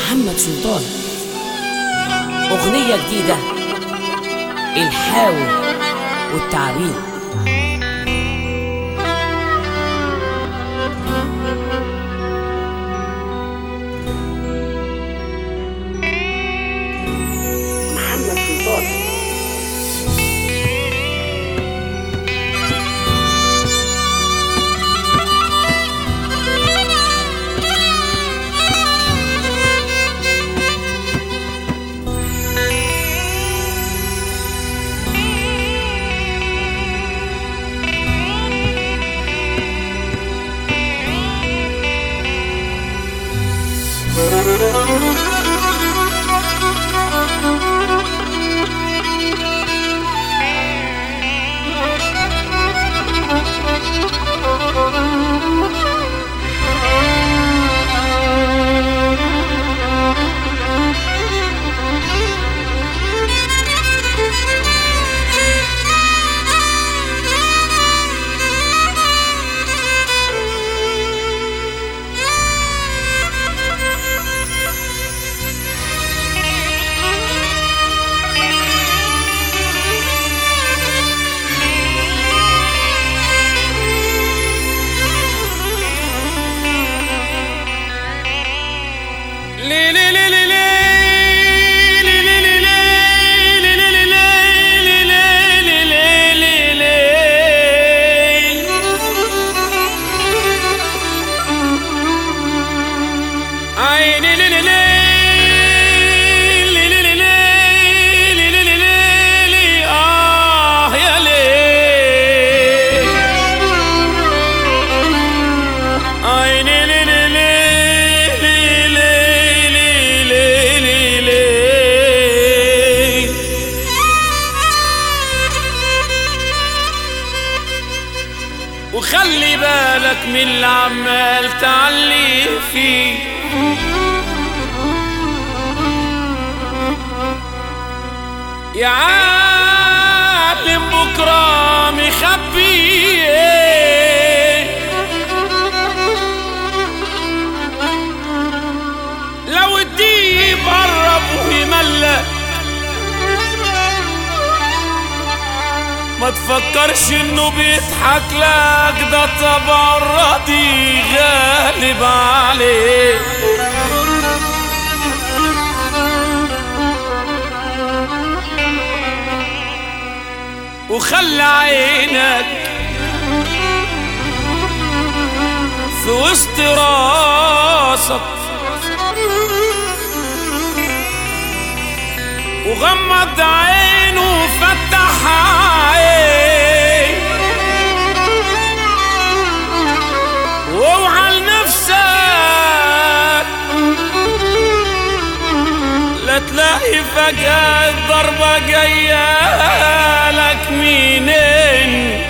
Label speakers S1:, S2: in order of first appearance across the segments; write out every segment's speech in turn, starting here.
S1: محمد سلطان أغنية جديدة الحاوي والتعابين محمد سلطان
S2: آه يا ليل عيني لي لي لي لي لي لي لي لي وخلي بالك من اللي عمال تعلي فيه يا عالم بكرة مخبي لو الديب قرب ويملك ما تفكرش انه بيضحك لك ده طبع الراضي غالب عليه وخلي عينك في وسط راسك وغمض عينه وفتح عين واوعى لنفسك لا تلاقي فجأة الضربة جاية لك منين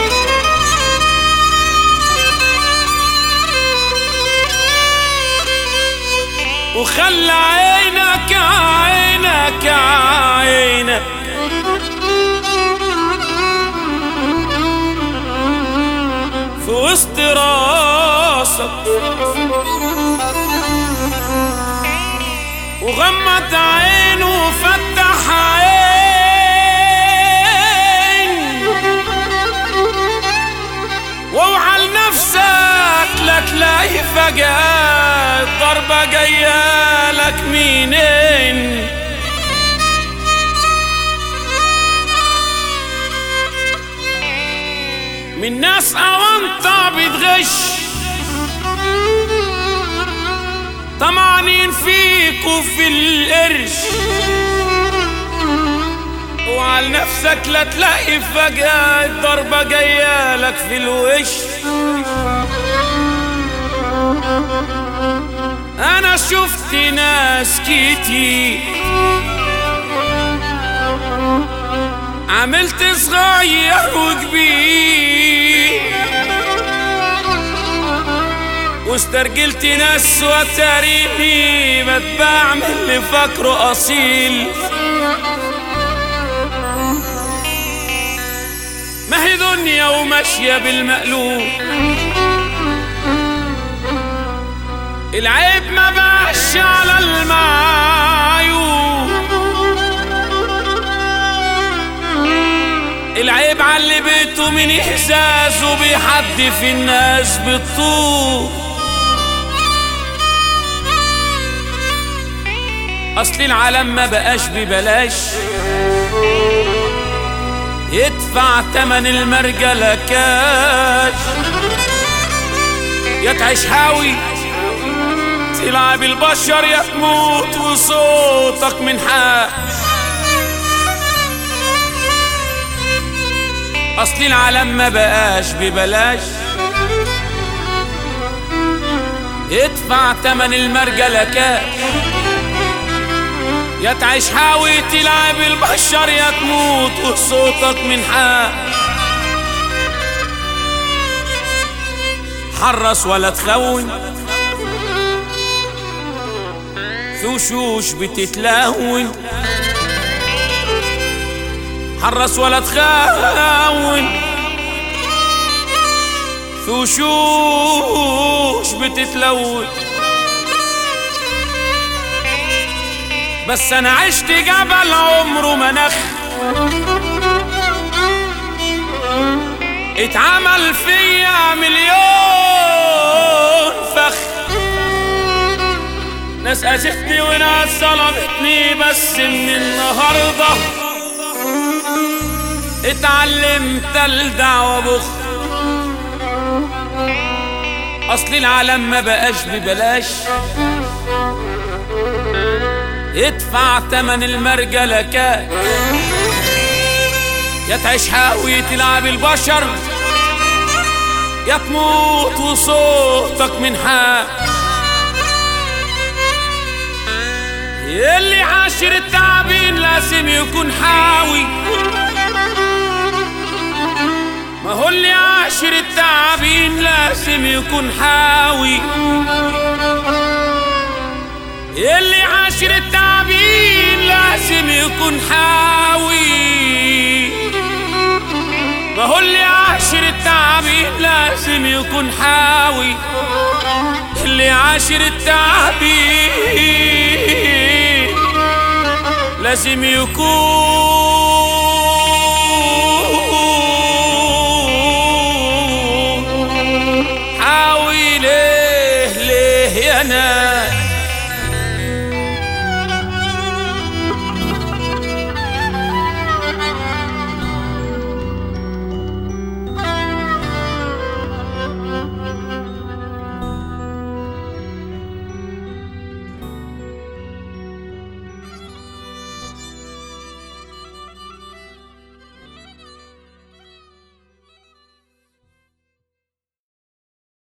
S2: وخلى عينك عينك عينك في وسط راسك وغمض عينه وفتح عين واوعى لنفسك لا تلاقي فجأة الضربة جاية لك منين من ناس أونطة بتغش طمعانين فيك وفي القرش وعلى نفسك لا تلاقي فجأة الضربة جاية لك في الوش أنا شفت ناس كتير عملت صغير وكبير واسترجلت ناس وتريني بتباع من اللي فاكره اصيل ما هي دنيا وماشية بالمقلوب العيب ما بقاش على المعيوب العيب على اللي بيته من احساس وبيحدف الناس بالطوب اصل العالم ما بقاش ببلاش يدفع تمن المرجلة كاش يا تعيش هاوي تلعب البشر يا تموت وصوتك من حق اصل العالم ما بقاش ببلاش ادفع تمن المرجلة كاش يا تعيش حاوي تلعب البشر يا تموت وصوتك من حق حرص ولا تخون في وشوش بتتلون حرص ولا تخون في وشوش بتتلون بس انا عشت جبل عمره ما نخ اتعمل فيا مليون فخ ناس قاستني وناس ظلمتني بس من النهارده اتعلمت الدع وبخ اصل العالم ما بقاش ببلاش ادفع تمن المرجلة كاش يا تعيش حاوي تلعب البشر يا تموت وصوتك من حق اللي عاشر التعبين لازم يكون حاوي ما هو اللي عاشر التعبين لازم يكون حاوي اللي عاشر التعبين لازم يكون حاوي ما هو اللي عاشر التعبين لازم يكون حاوي اللي عاشر التعبين لازم يكون حاوي ليه ليه يا ناس